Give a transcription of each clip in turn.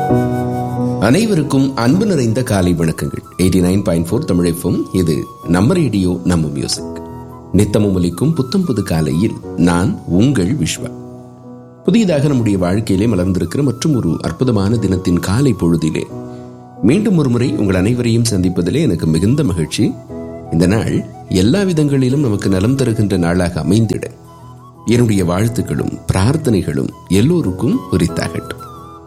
அனைவருக்கும் அன்பு நிறைந்த காலை வணக்கங்கள் எயிட்டி நைன் பாயிண்ட் ஃபோர் தமிழைப்பும் இது நம்ம ரேடியோ நம்ம மியூசிக் நித்தமும் ஒலிக்கும் புத்தம் புது காலையில் நான் உங்கள் விஸ்வா புதியதாக நம்முடைய வாழ்க்கையிலே மலர்ந்திருக்கிற மற்றும் ஒரு அற்புதமான தினத்தின் காலை பொழுதிலே மீண்டும் ஒரு முறை உங்கள் அனைவரையும் சந்திப்பதிலே எனக்கு மிகுந்த மகிழ்ச்சி இந்த நாள் எல்லா விதங்களிலும் நமக்கு நலம் தருகின்ற நாளாக அமைந்திட என்னுடைய வாழ்த்துக்களும் பிரார்த்தனைகளும் எல்லோருக்கும் உரித்தாகட்டும்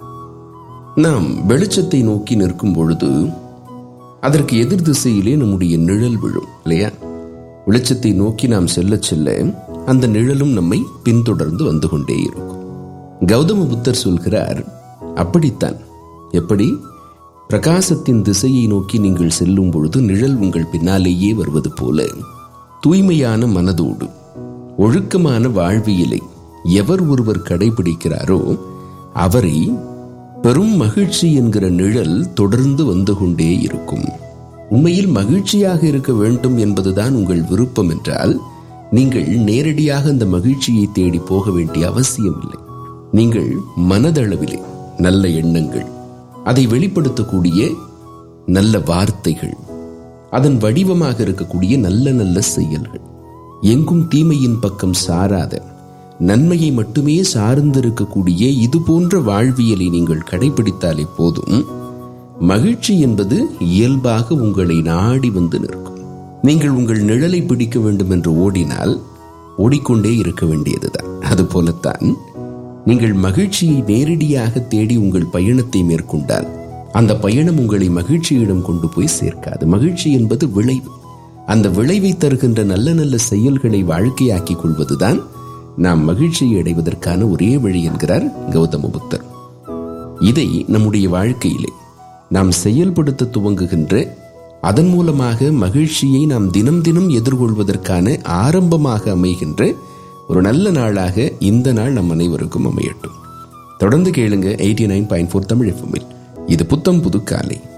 நாம் வெளிச்சத்தை நோக்கி நிற்கும் பொழுது அதற்கு எதிர் திசையிலே நம்முடைய நிழல் விழும் இல்லையா வெளிச்சத்தை நோக்கி நாம் செல்ல செல்ல அந்த நிழலும் நம்மை பின்தொடர்ந்து வந்து கொண்டே இருக்கும் கௌதம புத்தர் சொல்கிறார் அப்படித்தான் எப்படி பிரகாசத்தின் திசையை நோக்கி நீங்கள் செல்லும் பொழுது நிழல் உங்கள் பின்னாலேயே வருவது போல தூய்மையான மனதோடு ஒழுக்கமான வாழ்வியலை எவர் ஒருவர் கடைபிடிக்கிறாரோ அவரை பெரும் மகிழ்ச்சி என்கிற நிழல் தொடர்ந்து வந்து கொண்டே இருக்கும் உண்மையில் மகிழ்ச்சியாக இருக்க வேண்டும் என்பதுதான் உங்கள் விருப்பம் என்றால் நீங்கள் நேரடியாக அந்த மகிழ்ச்சியை தேடி போக வேண்டிய அவசியம் இல்லை நீங்கள் மனதளவிலே நல்ல எண்ணங்கள் அதை வெளிப்படுத்தக்கூடிய நல்ல வார்த்தைகள் அதன் வடிவமாக இருக்கக்கூடிய நல்ல நல்ல செயல்கள் எங்கும் தீமையின் பக்கம் சாராத நன்மையை மட்டுமே சார்ந்திருக்கக்கூடிய இது போன்ற வாழ்வியலை நீங்கள் கடைபிடித்தாலே போதும் மகிழ்ச்சி என்பது இயல்பாக உங்களை நாடி வந்து நிற்கும் நீங்கள் உங்கள் நிழலை பிடிக்க வேண்டும் என்று ஓடினால் ஓடிக்கொண்டே இருக்க வேண்டியதுதான் அது போலத்தான் நீங்கள் மகிழ்ச்சியை நேரடியாக தேடி உங்கள் பயணத்தை மேற்கொண்டால் அந்த பயணம் உங்களை மகிழ்ச்சியிடம் கொண்டு போய் சேர்க்காது மகிழ்ச்சி என்பது விளைவு அந்த விளைவை தருகின்ற நல்ல நல்ல செயல்களை வாழ்க்கையாக்கிக் கொள்வதுதான் நாம் மகிழ்ச்சியை அடைவதற்கான ஒரே வழி என்கிறார் கௌதம புத்தர் இதை நம்முடைய வாழ்க்கையிலே நாம் செயல்படுத்த துவங்குகின்ற அதன் மூலமாக மகிழ்ச்சியை நாம் தினம் தினம் எதிர்கொள்வதற்கான ஆரம்பமாக அமைகின்ற ஒரு நல்ல நாளாக இந்த நாள் நம் அனைவருக்கும் அமையட்டும் தொடர்ந்து கேளுங்க eighty nine point four Tamil எஃப்எம்மில் இது புத்தம் புது காலை